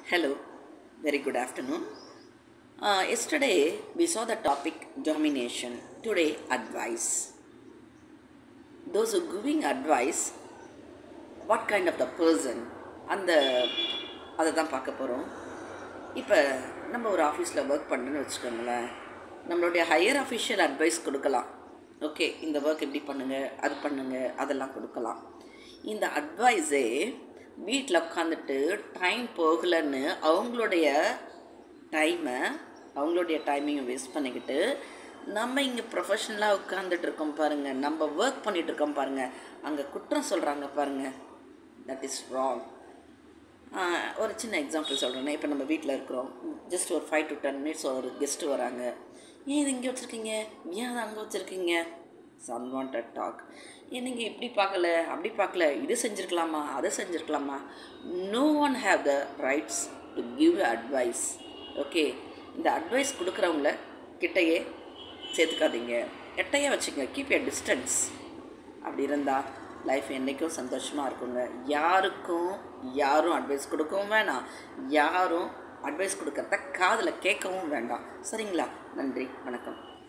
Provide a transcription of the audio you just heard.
Hello, very good afternoon. Uh, yesterday we saw the topic domination. Today, advice. Those who giving advice, what kind of the person அந்த அதை தான் பார்க்க போகிறோம் இப்போ நம்ம ஒரு ஆஃபீஸில் ஒர்க் பண்ணுறோன்னு வச்சுக்கோங்களேன் நம்மளுடைய ஹையர் அஃபிஷியல் அட்வைஸ் கொடுக்கலாம் ஓகே இந்த ஒர்க் இப்படி பண்ணுங்கள் அது பண்ணுங்கள் அதெல்லாம் கொடுக்கலாம் இந்த அட்வைஸே வீட்டில் உட்காந்துட்டு டைம் போகலைன்னு அவங்களுடைய டைமை அவங்களுடைய டைமையும் வேஸ்ட் பண்ணிக்கிட்டு நம்ம இங்கே ப்ரொஃபஷ்னலாக உட்காந்துட்டு இருக்கோம் பாருங்கள் நம்ம ஒர்க் பண்ணிகிட்டு இருக்கோம் பாருங்கள் அங்கே குற்றம் சொல்கிறாங்க பாருங்கள் தட் இஸ் ராங் ஒரு சின்ன எக்ஸாம்பிள் சொல்கிறேன்னா இப்போ நம்ம வீட்டில் இருக்கிறோம் ஜஸ்ட் ஒரு ஃபைவ் டு டென் மினிட்ஸ் ஒரு கெஸ்ட்டு வராங்க ஏன் இது இங்கே வச்சுருக்கீங்க ஏன் அதை அங்கே வச்சுருக்கீங்க அன்வான்ட் டாக் ஏன் நீங்கள் இப்படி பார்க்கல அப்படி பார்க்கல இது செஞ்சுருக்கலாமா அதை செஞ்சுருக்கலாமா no one have the rights to give advice okay இந்த அட்வைஸ் கொடுக்குறவங்கள கிட்டையே சேர்த்துக்காதீங்க எட்டையே வச்சுங்க கீப் எ டிஸ்டன்ஸ் அப்படி இருந்தால் லைஃப் என்றைக்கும் சந்தோஷமாக இருக்குங்க யாருக்கும் யாரும் அட்வைஸ் கொடுக்கவும் வேணாம் யாரும் அட்வைஸ் கொடுக்கறத காதில் கேட்கவும் வேண்டாம் சரிங்களா நன்றி வணக்கம்